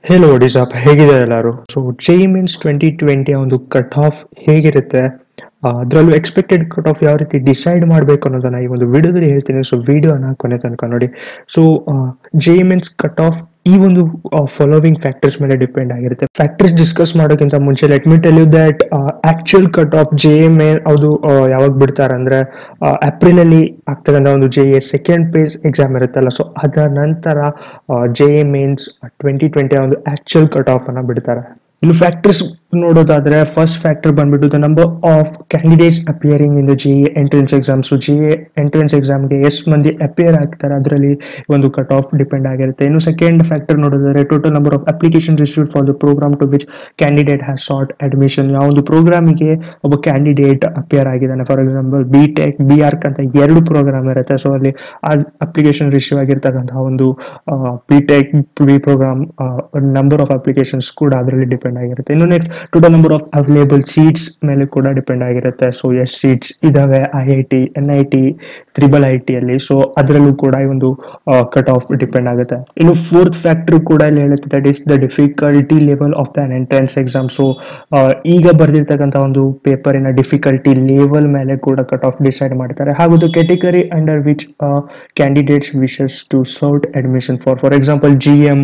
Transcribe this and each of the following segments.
hello ಡಿಸಾಪ್ ಹೇಗಿದ್ದಾರೆ ಎಲ್ಲರೂ so JEE Mains twenty twenty ಒಂದು ಕಟ್ ಆಫ್ ಹೇಗಿರುತ್ತೆ ಅದರಲ್ಲೂ ಎಕ್ಸ್ಪೆಕ್ಟೆಡ್ ಕಟ್ ಆಫ್ ಯಾವ ರೀತಿ ಡಿಸೈಡ್ ಮಾಡಬೇಕು ಅನ್ನೋದನ್ನ ಈ ಒಂದು ವಿಡಿಯೋದಲ್ಲಿ ಹೇಳ್ತೀನಿ ಸೊ ವಿಡಿಯೋನ ಕೊನೆ ತನಕ ನೋಡಿ so JEE Mains cut off ಈ ಒಂದು ಫಾಲೋವಿಂಗ್ ಫ್ಯಾಕ್ಟರ್ಸ್ ಮೇಲೆ ಡಿಪೆಂಡ್ ಆಗಿರುತ್ತೆ ಫ್ಯಾಕ್ಟರ್ಸ್ ಡಿಸ್ಕಸ್ ಮಾಡೋಕ್ಕಿಂತ ಮುಂಚೆ let me tell you that actual cut off J M E ಅದು ಆ, ಯಾವಾಗ ಬಿಡ್ತಾರೆ ಅಂದ್ರೆ ಏಪ್ರಿಲ್ ಅಲ್ಲಿ ಆಗ್ತಕ್ಕಂಥ ಒಂದು J E second page exam ಇರುತ್ತಲ್ಲ ಸೊ ಅದರ ನಂತರ J E Mains twenty twenty ಒಂದು ಆಕ್ಚುಯಲ್ ಕಟ್ ಆಫ್ ಅನ್ನ ಬಿಡ್ತಾರೆ ಇನ್ನು ಫ್ಯಾಕ್ಟರ್ಸ್ ನೋಡೋದಾದ್ರೆ ಫಸ್ಟ್ ಫ್ಯಾಕ್ಟರ್ ಬಂದ್ಬಿಟ್ಟು the number of candidates appearing in the J E entrance exam so J E entrance ಎಕ್ಸಾಮ್ಗೆ ಎಷ್ಟು ಮಂದಿ ಅಪಿಯರ್ ಆಗ್ತಾರೆ ಅದರಲ್ಲಿ ಒಂದು ಕಟ್ ಆಫ್ ಡಿಪೆಂಡ್ ಆಗಿರುತ್ತೆ ಇನ್ನು ಸೆಕೆಂಡ್ ಫ್ಯಾಕ್ಟರ್ ನೋಡೋದಾದ್ರೆ total number of application received for the program to which candidate has sought admission ಯಾವ ಒಂದು ಪ್ರೋಗ್ರಾಮಿಗೆ ಒಬ್ಬ ಕ್ಯಾಂಡಿಡೇಟ್ ಅಪಿಯರ್ ಆಗಿದ್ದಾನೆ for example B tech B arch ಅಂತ ಎರಡು ಪ್ರೋಗ್ರಾಮ್ ಇರುತ್ತೆ ಸೊ ಅಲ್ಲಿ ಆ ಅಪ್ಲಿಕೇಶನ್ ರಿಸೀವ್ ಆಗಿರ್ತಕ್ಕಂತಹ ಒಂದು B tech B program number of applications ಕೂಡ ಅದರಲ್ಲಿ ಡಿಪೆಂಡ್ ಆಗಿರುತ್ತೆ ಇನ್ನು next total number of available seats ಮೇಲೆ ಕೂಡ ಡಿಪೆಂಡ್ ಆಗಿರುತ್ತೆ ಸೊ ಎಷ್ಟು ಸೀಟ್ಸ್ ಇದಾವೆ I I T N I T triple I T ಅಲ್ಲಿ ಸೊ ಅದರಲ್ಲೂ ಕೂಡ ಈ ಒಂದು ಕಟ್ ಆಫ್ ಡಿಪೆಂಡ್ ಆಗುತ್ತೆ ಇನ್ನು ಫೋರ್ತ್ ಫ್ಯಾಕ್ಟರ್ ಕೂಡ ಇಲ್ಲಿ ಹೇಳುತ್ತೆ that is the difficulty level of the entrance exam so ಈಗ ಬರೆದಿರ್ತಕ್ಕಂಥ ಒಂದು ಪೇಪರಿನ ಡಿಫಿಕಲ್ಟಿ ಲೆವೆಲ್ ಮೇಲೆ ಕೂಡ ಕಟ್ ಆಫ್ ಡಿಸೈಡ್ ಮಾಡ್ತಾರೆ ಹಾಗೂ the category under which candidates wishes to sought admission for for example G M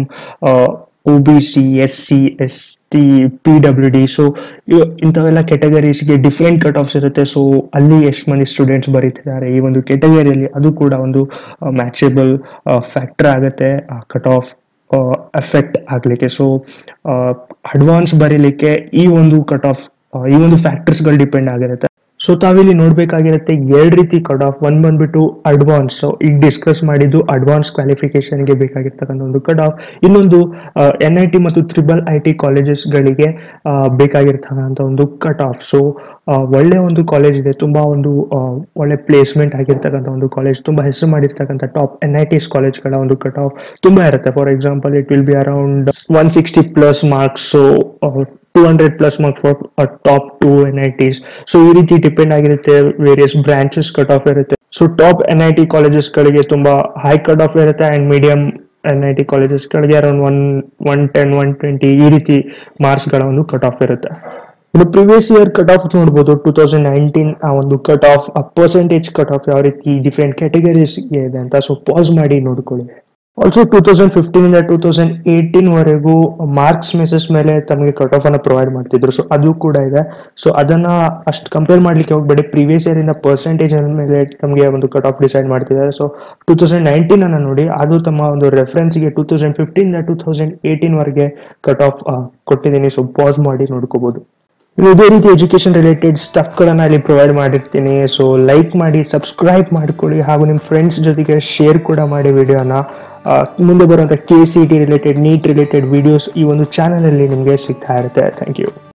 O B C S C S T P W D so ಇಂಥವೆಲ್ಲ ಕೆಟಗರೀಸ್ಗೆ different cut offs ಇರುತ್ತೆ so ಅಲ್ಲಿ ಎಷ್ಟು ಮಂದಿ students ಬರೀತಿದ್ದಾರೆ ಈ ಒಂದು ಕೆಟಗರಿಯಲ್ಲಿ ಅದು ಕೂಡ ಒಂದು ಮ್ಯಾಚೇಬಲ್ ಫ್ಯಾಕ್ಟರ್ ಆಗುತ್ತೆ ಕಟ್ ಆಫ್ ಎಫೆಕ್ಟ್ ಆಗಲಿಕ್ಕೆ ಸೊ ಅಡ್ವಾನ್ಸ್ ಬರೀಲಿಕ್ಕೆ ಈ ಒಂದು ಕಟ್ ಆಫ್ ಈ ಒಂದು ಫ್ಯಾಕ್ಟರ್ಸ್ಗಳು ಡಿಪೆಂಡ್ ಆಗಿರುತ್ತೆ ಸೊ ತಾವಿಲ್ಲಿ ನೋಡ್ಬೇಕಾಗಿರುತ್ತೆ ಎರಡು ರೀತಿ ಕಟ್ ಆಫ್ ಒಂದ್ ಬಂದ್ಬಿಟ್ಟು ಅಡ್ವಾನ್ಸ್ ಸೊ ಈಗ ಡಿಸ್ಕಸ್ ಮಾಡಿದ್ದು ಅಡ್ವಾನ್ಸ್ ಕ್ವಾಲಿಫಿಕೇಶನ್ಗೆ ಬೇಕಾಗಿರ್ತಕ್ಕಂಥ ಒಂದು ಕಟ್ ಆಫ್ ಇನ್ನೊಂದು ಎನ್ ಐ ಟಿ ಮತ್ತು ತ್ರಿಬಲ್ ಐ ಟಿ ಕಾಲೇಜಸ್ಗಳಿಗೆ ಬೇಕಾಗಿರ್ತಕ್ಕಂಥ ಒಂದು ಕಟ್ ಆಫ್ ಸೊ ಒಳ್ಳೆ ಒಂದು ಕಾಲೇಜ್ ಇದೆ ತುಂಬಾ ಒಂದು ಆ, ಒಳ್ಳೆ ಪ್ಲೇಸ್ಮೆಂಟ್ ಆಗಿರ್ತಕ್ಕಂಥ ಒಂದು ಕಾಲೇಜ್ ತುಂಬಾ ಹೆಸರು ಮಾಡಿರ್ತಕ್ಕಂಥ ಟಾಪ್ ಎನ್ ಐ ಟಿಸ್ ಕಾಲೇಜ್ಗಳ ಒಂದು ಕಟ್ ಆಫ್ ತುಂಬಾ ಇರುತ್ತೆ for example it will be around one sixty plus marks so two hundred plus marks for top two N I Ts so ಈ ರೀತಿ ಡಿಪೆಂಡ್ ಆಗಿರುತ್ತೆ ವೇರಿಯಸ್ ಬ್ರಾಂಚಸ್ ಕಟ್ ಆಫ್ ಇರುತ್ತೆ so top N I T ಕಾಲೇಜಸ್ಗಳಿಗೆ ತುಂಬಾ high cut off ಇರುತ್ತೆ and medium N I T ಕಾಲೇಜಸ್ಗಳಿಗೆ around one one ten one twenty ಈ ರೀತಿ ಮಾರ್ಕ್ಸ್ಗಳ ಒಂದು ಕಟ್ ಆಫ್ ಇರುತ್ತೆ ಇನ್ನು ಪ್ರಿವಿಯಸ್ ಇಯರ್ ಕಟ್ ಆಫ್ ನೋಡ್ಬೋದು ಟೂ ತೌಸಂಡ್ ನೈನ್ಟೀನ್ ಆ ಒಂದು ಕಟ್ ಆಫ್ ಆ ಪರ್ಸೆಂಟೇಜ್ ಕಟ್ ಆಫ್ ಯಾವ ರೀತಿ ಡಿಫ್ರೆಂಟ್ ಕ್ಯಾಟಗರೀಸ್ ಇದೆ ಅಂತ ಸೊ ಪಾಸ್ ಮಾಡಿ ನೋಡ್ಕೊಳ್ಳಿ ಆಲ್ಸೋ ಟೂ ತೌಸಂಡ್ ಫಿಫ್ಟೀನ್ ಇಂದ ಟೂ ತೌಸಂಡ್ ಏಯ್ಟೀನ್ ವರೆಗೂ ಮಾರ್ಕ್ಸ್ ಮೆಸಸ್ ಮೇಲೆ ತಮಗೆ ಕಟ್ ಆಫ್ ಅನ್ನ ಪ್ರೊವೈಡ್ ಮಾಡ್ತಿದ್ರು ಸೊ ಅದು ಕೂಡ ಇದೆ ಸೊ ಅದನ್ನ ಅಷ್ಟು ಕಂಪೇರ್ ಮಾಡ್ಲಿಕ್ಕೆ ಹೋಗ್ಬೇಡಿ ಪ್ರೀವಿಯಸ್ ಇಯರ್ ಇಂದ ಪರ್ಸೆಂಟೇಜ್ ಮೇಲೆ ತಮಗೆ ಒಂದು ಕಟ್ ಆಫ್ ಡಿಸೈಡ್ ಮಾಡ್ತಿದ್ದಾರೆ ಸೊ ಟೂ ತೌಸಂಡ್ ನೈನ್ಟೀನ್ ಅನ್ನ ನೋಡಿ ಅದು ತಮ್ಮ ಒಂದು ರೆಫರೆನ್ಸ್ಗೆ ಟೂ ತೌಸಂಡ್ ಫಿಫ್ಟೀನ್ ಇಂದ ಟೂ ತೌಸಂಡ್ ಏಯ್ಟೀನ್ ವರೆಗೆ ಕಟ್ ಆಫ್ ಕೊಟ್ಟಿದ್ದೀನಿ ಸೊ ಪಾಸ್ ಮಾಡಿ ನೋಡ್ಕೋಬಹುದು ಇನ್ನು ಇದೇ ರೀತಿ ಎಜುಕೇಶನ್ ರಿಲೇಟೆಡ್ ಸ್ಟಫ್ಗಳನ್ನ ಇಲ್ಲಿ ಪ್ರೊವೈಡ್ ಮಾಡಿರ್ತೀನಿ ಸೊ ಲೈಕ್ ಮಾಡಿ ಸಬ್ಸ್ಕ್ರೈಬ್ ಮಾಡ್ಕೊಳ್ಳಿ ಹಾಗೂ ನಿಮ್ಮ ಫ್ರೆಂಡ್ಸ್ ಜೊತೆಗೆ ಶೇರ್ ಕೂಡ ಮಾಡಿ ವಿಡಿಯೋನ ಮುಂದೆ ಬರುವಂಥ K C T related NEET related videos ಈ ಒಂದು ಚಾನಲಲ್ಲಿ ನಿಮಗೆ ಸಿಗ್ತಾ ಇರುತ್ತೆ ಥ್ಯಾಂಕ್ ಯು